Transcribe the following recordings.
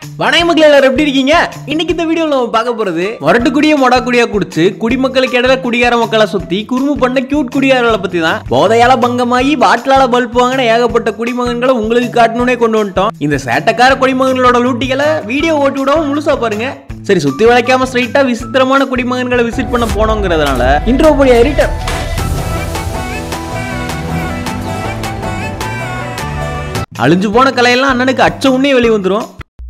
வணக்கம் மக்கள் எல்லாரும் எப்படி இருக்கீங்க இன்னைக்கு இந்த வீடியோல நம்ம பார்க்க போறது மொரட்டுக்குடிய மொடாக்குடியா குடிச்சு குடிமக்களுக்கு இடையில குடிகார மக்களை சுத்தி குறும்பு பண்ண கியூட் குடிகாரர்களை பத்தி தான் போதையால பங்கமாகி பாட்டிலால பல்ப் வாங்கின ஏகப்பட்ட குடிமகன்களை உங்களுக்கு காட்டணும்னே கொண்டு வந்துட்டோம் இந்த சேட்டக்கார குடிமகன்களோட லூட்டிகளை வீடியோ ஓட்டி விடாம முழுசா பாருங்க சரி சுத்தி வளைக்காம ஸ்ட்ரைட்டா விசித்திரமான குடிமகன்களை விசிட் பண்ண போனோங்கிறதுனால இன்ட்ரோ படி எடிட்டர் அழிஞ்சு போன கலையெல்லாம் அண்ணனுக்கு அச்ச உன்னே வெளியே வந்துரும்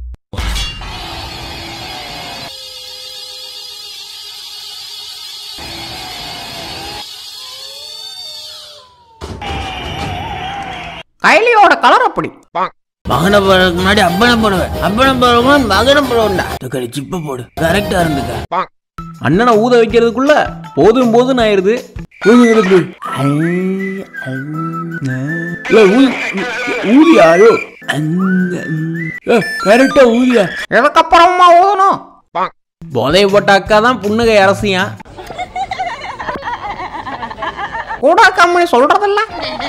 கைலியோட கலர் அப்படி மகனை போடுறதுக்கு முன்னாடி அப்பனை போடுவேன் அப்பனை போடுவோம் மகனை போடுவோம்டா தக்காளி சிப்ப போடு கரெக்டா இருந்துக்க அண்ணனை ஊத வைக்கிறதுக்குள்ள போதும் போதும் ஆயிருது ஊதியாரோ கரெக்டா ஊதியா எதுக்கப்புறமா ஊதணும் போதை போட்ட அக்கா தான் புன்னகை அரசியா கூட கம்மி சொல்றதில்ல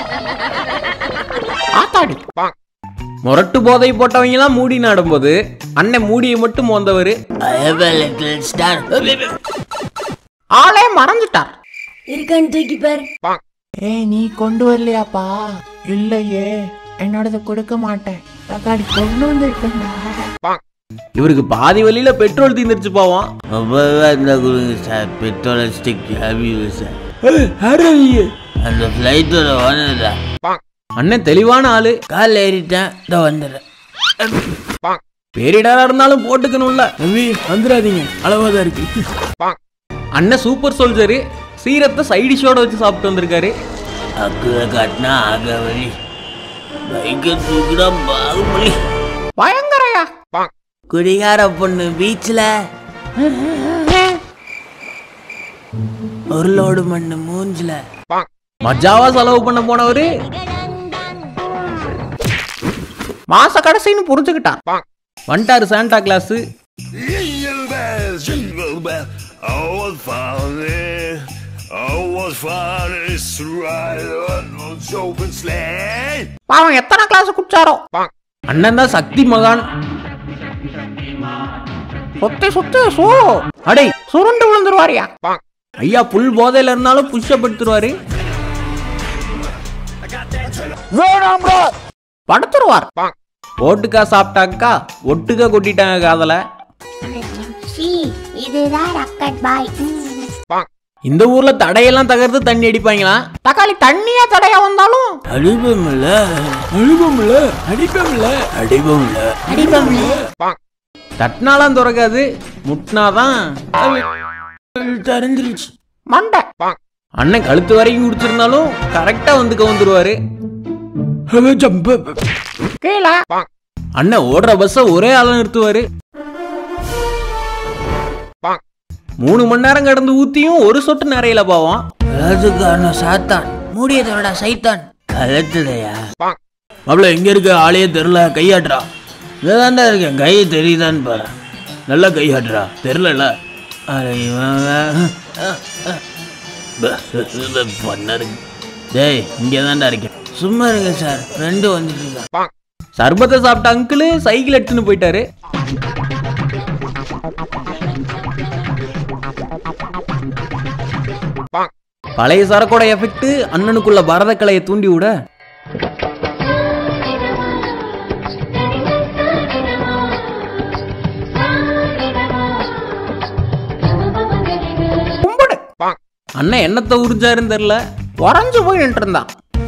ஆத்தாடி முரட்டு போதை போட்டவங்க எல்லாம் மூடி நாடும்போது அண்ணன் மூடியை மட்டும் மோந்தவர் லிட்டில் ஸ்டார் ஆளே மறைஞ்சிட்டார் இருக்கான்னு தூக்கி பாரு ஏய் நீ கொண்டு வரலையாப்பா இல்லையே என்னோடது கொடுக்க மாட்டேன் தக்காளி கொண்டு வந்திருக்கேன்டா இவருக்கு பாதி வழியில பெட்ரோல் தீர்ந்துருச்சு போவோம் இந்த கொடுங்க sir petrol stick heavy sir அந்த ஃப்ளைட்டோட ஓனர்டா அண்ணன் தெளிவான ஆளு காலில் ஏறிட்டேன் இதோ வந்துடுறேன் பேரிடரா இருந்தாலும் போட்டுக்கணும்ல தம்பி வந்துடாதீங்க அளவாதான் இருக்கு அண்ணன் சூப்பர் சோல்ஜரு சீரத்தை சைடிஷோட வச்சு சாப்பிட்டு வந்திருக்காரு அக்குற காட்டினா ஆக வழி பைக்கை தூக்குடா பாகுபலி பயங்கரையா குடிகார பொண்ணு பீச்சில் ஒரு லோடு மண்ணு மூஞ்சில மஜாவா செலவு பண்ண போனவரு மாச கடைசின்னு புரிஞ்சுக்கிட்டான் வந்துட்டாரு Santa Claus Jingle bells, jingle bells, oh what fun it, oh what fun it is to ride on an open sleigh. பாவம் எத்தனை கிளாஸ் குடிச்சாரோ அண்ணன் தான் சக்தி மகான் சுத்தி சுத்தி சூ அடே சுருண்டு விழுந்துருவாரியா ஐயா புல் போதையில இருந்தாலும் புஷ்அப் எடுத்துருவாரு படுத்துருவார் ஓட்டுக்கா சாப்பிட்டாக்கா ஒட்டுக்கா கொட்டிட்டாங்க காதல சி இதுதான் ரக்கட் பாய் இந்த ஊர்ல தடையெல்லாம் தகர்த்து தண்ணி அடிப்பாங்களா தக்காளி தண்ணியா தடையா வந்தாலும் அடிபம்ல அழுபம்ல அடிப்பம்ல அடிபம்ல அடிப்போம்ல தட்டினாலாம் திறக்காது முட்டினாதான் தெரிஞ்சிருச்சு மண்டை அண்ணன் கழுத்து வரைக்கும் குடிச்சிருந்தாலும் கரெக்டா வந்து கவுந்துருவாரு கீழே அண்ணன் ஓடுற பஸ்ஸ ஒரே ஆள நிறுத்துவாரு மூணு மணி நேரம் கடந்து ஊத்தியும் ஒரு சொட்டு நிறையல பாவம் ராஜுக்காரன சாத்தான் மூடியதோட சைத்தான் கலத்துலையா மாப்பிள எங்க இருக்க ஆளையே தெரியல கையாட்டுறா இதாண்டா இருக்கேன் கை தெரியுதான்னு பாரு நல்லா கையாட்டுறா தெரிலல பண்ணரு டேய் இங்கே தான்டா இருக்கேன் சும்மா இருங்க சார் ஃப்ரெண்டு வந்துட்டு இருக்கான் சர்பத்தை சாப்பிட்ட அங்கிள் சைக்கிள் எடுத்துன்னு போயிட்டாரு பழைய சரக்கோட எஃபெக்ட் அண்ணனுக்குள்ள பரதக்கலையை தூண்டி விட கும்பிடு அண்ணன் என்னத்தை உறிஞ்சாருன்னு தெரியல உறைஞ்சு போய் நின்று இருந்தான்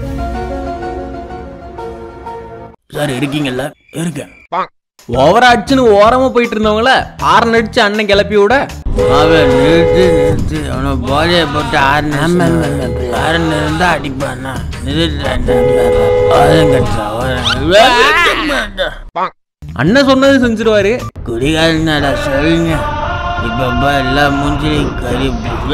சார் இருக்கீங்கல்ல இருக்கேன் ஓவரா அடிச்சுன்னு ஓரமா போயிட்டு இருந்தவங்கள ஆரன் அடிச்சு அண்ணன் கிளப்பி விட அவன் நிறுத்து நிறுத்து அவனை போதைய போட்டு ஆறு ஆரன் இருந்தா அடிப்பானா நிறுத்து அண்ணன் சொன்னது செஞ்சிருவாரு குடிகாரனாடா சொல்லுங்க இப்ப எல்லா மூஞ்சிலையும் கறி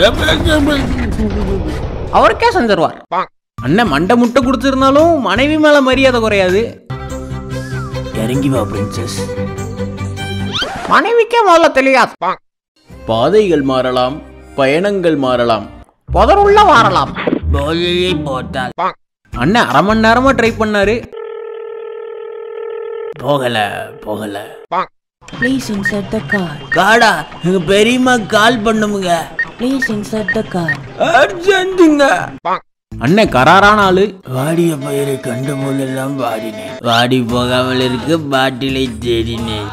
அவருக்கே செஞ்சிருவார் அண்ணன் மண்டை முட்டை குடிச்சிருந்தாலும் மனைவி மேல மரியாதை குறையாது இறங்கி வா பிரின்சஸ் மனைவிக்கே முதல்ல தெரியாது பாதைகள் மாறலாம் பயணங்கள் மாறலாம் புதருள்ள மாறலாம் போதையை போட்டால் அண்ணன் அரை மணி நேரமா ட்ரை பண்ணாரு போகல போகல Please insert the card. காடா எங்க பெரியம்மா கால் பண்ணுமுங்க Please insert the card. அர்ஜென்ட்டுங்க அண்ணன் கராரான ஆளு வாடிய பயிரை கண்ட போதெல்லாம் வாடினேன் வாடி போகாமல் இருக்க பாட்டிலை தேடினேன்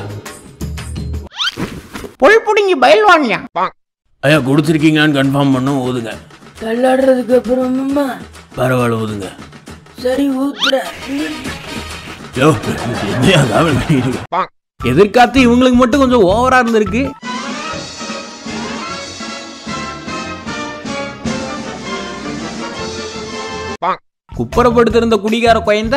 புல் புடுங்கி பயில் வாங்கியா ஐயா குடிச்சிருக்கீங்களான்னு கன்ஃபார்ம் பண்ணும் ஊதுங்க தள்ளாடுறதுக்கு அப்புறமா பரவாயில்ல ஊதுங்க சரி ஊத்துறேன் யோ என்னையா காவல் பண்ணிட்டு எதிர்காத்து இவங்களுக்கு மட்டும் கொஞ்சம் ஓவரா இருந்திருக்கு குப்பரப்படுத்திருந்த குடிகார குழந்த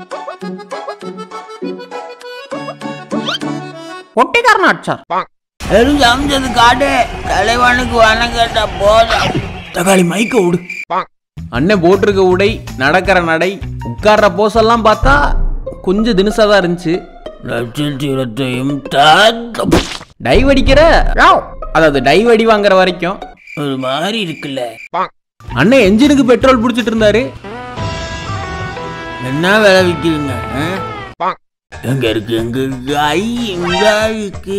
ஒட்டிக்காரன் அடிச்சார் வெறும் சமைச்சது காட்டு தலைவனுக்கு வனம் கேட்டா போதும் தக்காளி மைக்க விடு அண்ணன் போட்டிருக்க உடை நடக்கிற நடை உட்கார்ற போஸெல்லாம் பார்த்தா கொஞ்சம் தினுசா தான் இருந்துச்சு லட்சத்தி இருபத்தையும் தாத்தம் டைவ் அடிக்கிற அதாவது டைவ் அடி வாங்குற வரைக்கும் ஒரு மாதிரி இருக்குல்ல அண்ணன் என்ஜினுக்கு பெட்ரோல் பிடிச்சிட்டு இருந்தாரு என்ன விலை விற்கிறீங்க எங்க இருக்கு எங்க இருக்கு ஐ எங்க இருக்கு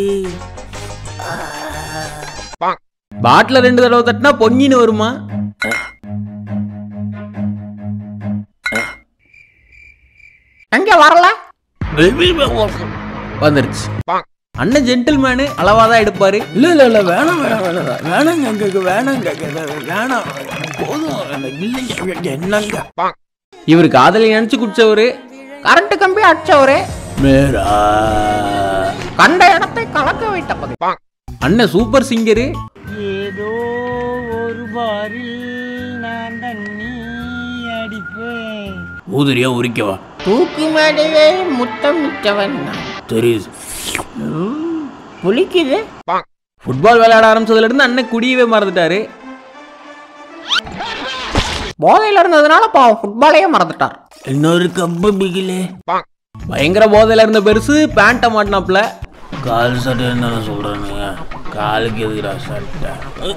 பாட்டில ரெண்டு தடவை தட்டினா பொங்கின்னு வருமா எங்க வரல வந்துருச்சு அண்ணன் ஜென்டில்மேனு அளவா தான் எடுப்பாரு இல்ல இல்ல இல்ல வேணாம் வேணாம் வேணாம் வேணாங்க எங்க வேணாங்க வேணாம் போதும் எனக்கு இல்லைங்க என்னங்க இவர் காதலை நினைச்சு குடிச்சவரு கரண்ட் கம்பி அடிச்சவரே மேரா கண்ட இடத்தை கலக்க வைத்தபடி அண்ணன் சூப்பர் சிங்கரு ஏதோ ஒரு பாரில் நான் தண்ணி அடிப்பேன் ஊதுரியா உரிக்கவா தூக்கு மேடையே முத்தமிட்டவன் நான். தெரியுது புளிக்குது ஃபுட்பால் விளையாட ஆரம்பிச்சதுல இருந்து அண்ணன் குடியவே மறந்துட்டாரு போதையில இருந்ததுனால பாவம் ஃபுட்பாலையே மறந்துட்டார் இன்னொரு கப்பு பிகிலே பயங்கர போதையில இருந்த பெருசு பேண்ட்டை மாட்டினாப்ல கால் சட்டை என்ன சொல்றானுங்க காலுக்கு எதுக்குடா சட்டை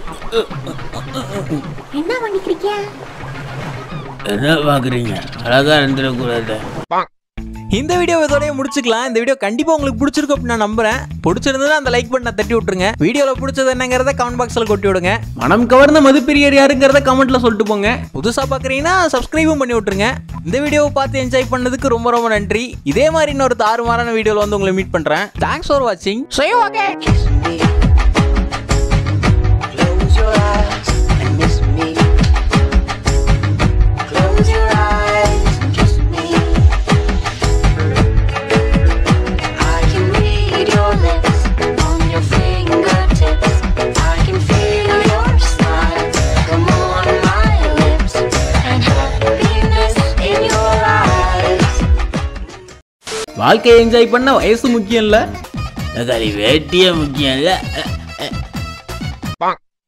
என்ன பண்ணிக்கிறீங்க என்ன பாக்குறீங்க அழகா இருந்துடக்கூடாது இந்த வீடியோ இதோடய முடிச்சுக்கலாம் இந்த வீடியோ கண்டிப்பா உங்களுக்கு பிடிச்சிருக்கும் அப்படின்னு நான் நம்புறேன் பிடிச்சிருந்ததுன்னா அந்த லைக் பண்ண தட்டி விட்டுருங்க வீடியோல பிடிச்சது என்னங்கிறத கமெண்ட் பாக்ஸ்ல கொட்டி விடுங்க மனம் கவர்ந்த மதுப்பிரியர் யாருங்கிறத கமெண்ட்ல சொல்லிட்டு போங்க புதுசா பாக்குறீங்கன்னா சப்ஸ்கிரைபும் பண்ணி விட்டுருங்க இந்த வீடியோவை பார்த்து என்ஜாய் பண்ணதுக்கு ரொம்ப ரொம்ப நன்றி இதே மாதிரி இன்னொரு தாறுமாறான வீடியோல வந்து உங்களை மீட் பண்றேன் தேங்க்ஸ் ஃபார் வாட்சிங் செய்ய okay Close your eyes and miss me. Close your eyes and kiss me. I can read your lips on your fingertips. I can feel your smile come on my lips and happiness in your eyes. வாழ்க்கையை enjoy பண்ண வயசு முக்கியம் இல்ல தக்காளி வேட்டியே முக்கியம் இல்ல